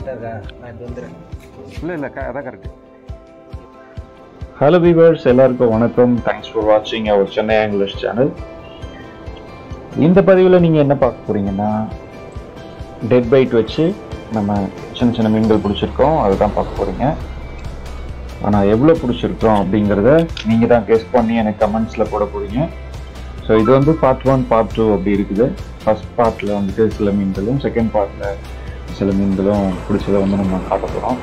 கரெக்டாக இருக்கா நான் இப்போ வந்துடுறேன் இல்லை இல்லை க அதான் கரெக்டு ஹலோ வியூவர்ஸ் எல்லாருக்கும் வணக்கம் தேங்க்ஸ் ஃபார் வாட்சிங் அவர் சென்னை இங்கிலீஷ் சேனல் இந்த பதிவில் நீங்கள் என்ன பார்க்க போறீங்கன்னா டெட் பைட் வச்சு நம்ம சின்ன சின்ன மீன்கள் பிடிச்சிருக்கோம் அதுதான் பார்க்க போறீங்க ஆனால் எவ்வளோ பிடிச்சிருக்கோம் அப்படிங்கிறத நீங்கள் தான் கெஸ் பண்ணி எனக்கு கமெண்ட்ஸில் போட போறீங்க ஸோ இது வந்து பார்ட் ஒன் பார்ட் டூ அப்படி இருக்குது ஃபர்ஸ்ட் பார்ட்டில் வந்துட்டு சில மீன்களும் செகண்ட் பார்ட்டில் சில மீன்களும் பிடிச்சதை வந்து நம்ம காட்ட போகிறோம்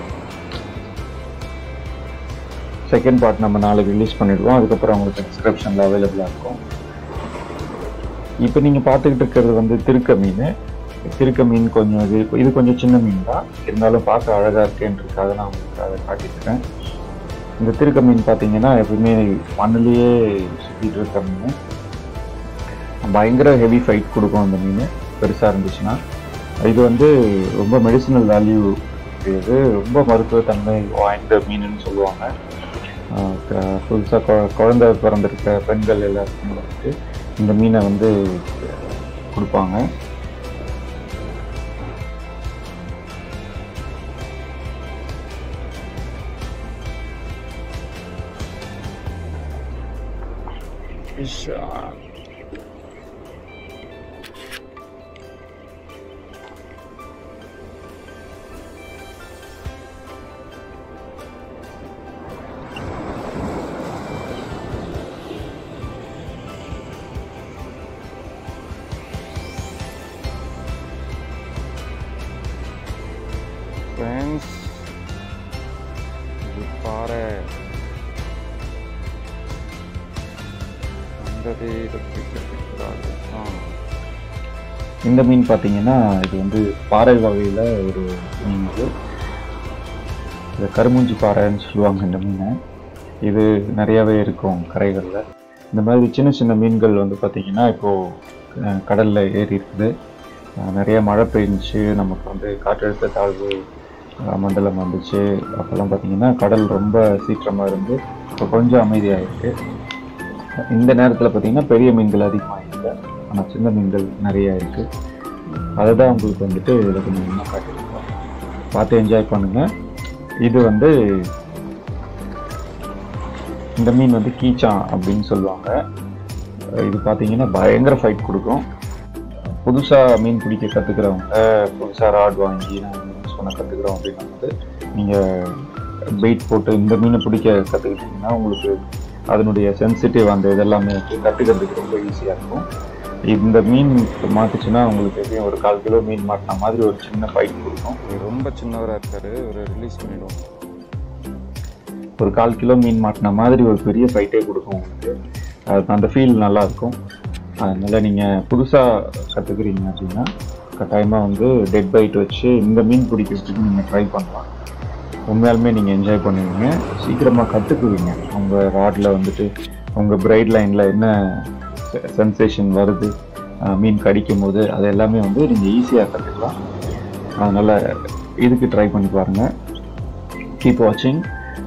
செகண்ட் பார்ட் நம்ம நாளைக்கு ரிலீஸ் பண்ணிடுவோம் அதுக்கப்புறம் உங்களுக்கு டிஸ்கிரிப்ஷனில் அவைலபிளாக இருக்கும் இப்போ நீங்கள் பார்த்துக்கிட்டு இருக்கிறது வந்து திருக்க மீன் திருக்க மீன் கொஞ்சம் இது இது கொஞ்சம் சின்ன மீன் தான் இருந்தாலும் பார்க்க அழகாக இருக்கேன்றதுக்காக நான் உங்களுக்கு அதை காட்டியிருக்கேன் இந்த திருக்க மீன் பார்த்தீங்கன்னா எப்பவுமே மண்ணிலேயே சுற்றிட்டு இருக்க மீன் பயங்கர ஹெவி ஃபைட் கொடுக்கும் அந்த மீன் பெருசாக இருந்துச்சுன்னா இது வந்து ரொம்ப மெடிசினல் வேல்யூ இது ரொம்ப மருத்துவத்தன்மை வாய்ந்த மீனுன்னு சொல்லுவாங்க புதுசாக குழந்தை பிறந்திருக்க பெண்கள் எல்லாருக்குமே வந்துட்டு இந்த மீனை வந்து கொடுப்பாங்க ஃப்ரெண்ட்ஸ் இது பாறை வந்தது இதை பிடிக்கிறதுக்கு ஆ இந்த மீன் பார்த்தீங்கன்னா இது வந்து பாறை வகையில் ஒரு மீன் இது இது கருமூஞ்சி பாறைன்னு சொல்லுவாங்க இந்த மீனை இது நிறையாவே இருக்கும் கரைகளில் இந்த மாதிரி சின்ன சின்ன மீன்கள் வந்து பார்த்திங்கன்னா இப்போது கடலில் ஏறி இருக்குது அஹ் நிறைய மழை பெஞ்சிச்சு நமக்கு வந்து காற்றழுத்த தாழ்வு அஹ் மண்டலம் வந்துச்சு அப்போல்லாம் பார்த்திங்கன்னா கடல் ரொம்ப சீற்றமாக இருந்து இப்போ கொஞ்சம் அமைதியாக இருக்குது இந்த நேரத்தில் பார்த்திங்கன்னா பெரிய மீன்கள் அதிகமாக இல்லை ஆனால் சின்ன மீன்கள் நிறைய இருக்குது அதை தான் உங்களுக்கு வந்துட்டு இதில் கொஞ்சம் கொஞ்சமாக காட்டியிருக்கோம் பார்த்து என்ஜாய் பண்ணுங்கள் இது வந்து இந்த மீன் வந்து கீச்சான் அப்படின்னு சொல்லுவாங்க இது பார்த்தீங்கன்னா பயங்கர ஃபைட் கொடுக்கும் புதுசாக மீன் பிடிக்க கற்றுக்கிறவங்க புதுசாக ராட் வாங்கி நாங்கள் யூஸ் பண்ண கற்றுக்குறோம் அப்படின்னா வந்து நீங்கள் வெயிட் போட்டு இந்த மீனை பிடிக்க கற்றுக்கிட்டிங்கன்னா உங்களுக்கு அதனுடைய சென்சிட்டிவ் அந்த இதெல்லாமே வந்து கற்றுக்கிறதுக்கு ரொம்ப ஈஸியாக இருக்கும் இந்த மீன் மாட்டுச்சுன்னா உங்களுக்கு எப்படியும் ஒரு கால் கிலோ மீன் மாட்டின மாதிரி ஒரு சின்ன ஃபைட் கொடுக்கும் இவர் ரொம்ப சின்னவராக இருக்காரு ஒரு ரிலீஸ் பண்ணிடுவோம் ஒரு கால் கிலோ மீன் மாட்டின மாதிரி ஒரு பெரிய ஃபைட்டே கொடுக்கும் உங்களுக்கு அது அந்த ஃபீல் நல்லா இருக்கும் அதனால நீங்கள் புதுசாக கற்றுக்குறீங்க அப்படின்னா கட்டாயமாக வந்து டெட் பைட் வச்சு இந்த மீன் பிடிக்கிறதுக்கு நீங்கள் ட்ரை பண்ணலாம் உண்மையாலுமே நீங்கள் என்ஜாய் பண்ணுவீங்க சீக்கிரமாக கற்றுக்குவீங்க உங்கள் ராடில் வந்துட்டு உங்கள் பிரைட் லைனில் என்ன சென்சேஷன் வருது அஹ் மீன் கடிக்கும் போது அது எல்லாமே வந்து நீங்கள் ஈஸியாக கற்றுக்கலாம் அதனால் இதுக்கு ட்ரை பண்ணி பாருங்கள் கீப் வாட்சிங்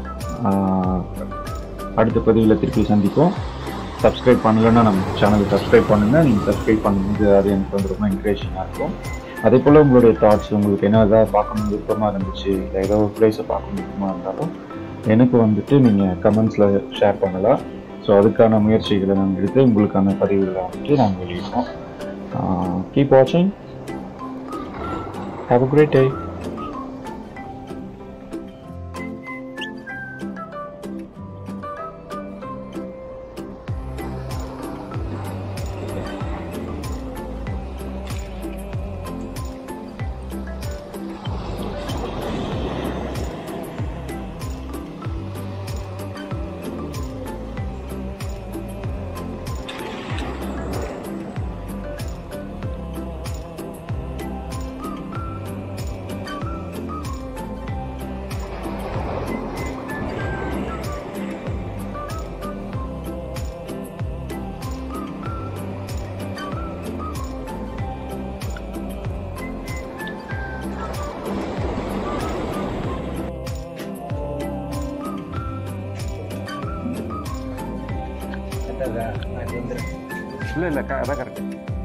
அடுத்த பதிவில் திருப்பி சந்திப்போம் சப்ஸ்கிரைப் பண்ணலைன்னா நம்ம சேனலை சப்ஸ்கிரைப் பண்ணுங்கள் நீங்கள் சப்ஸ்கிரைப் பண்ணும்போது அது எனக்கு வந்து ரொம்ப என்கரேஜிங்காக இருக்கும் அதே போல் உங்களுடைய தாட்ஸ் உங்களுக்கு என்ன ஏதாவது பார்க்கணும் விருப்பமாக இருந்துச்சு இல்லை ஏதோ ஒரு பிளேஸை பார்க்கணும் விருப்பமாக இருந்தாலும் எனக்கு வந்துட்டு நீங்கள் கமெண்ட்ஸில் ஷேர் பண்ணலாம் ஸோ அதுக்கான முயற்சிகளை நாங்கள் எடுத்து உங்களுக்கான பதிவுகளை வந்துட்டு நாங்கள் வெளியிடுவோம் கீப் வாட்சிங் ஹாவ் அ கிரேட் டே கரெக்டாக இருக்கா நான் இப்போ வந்துடுறேன் இல்லை இல்லை க அதான் கரெக்டு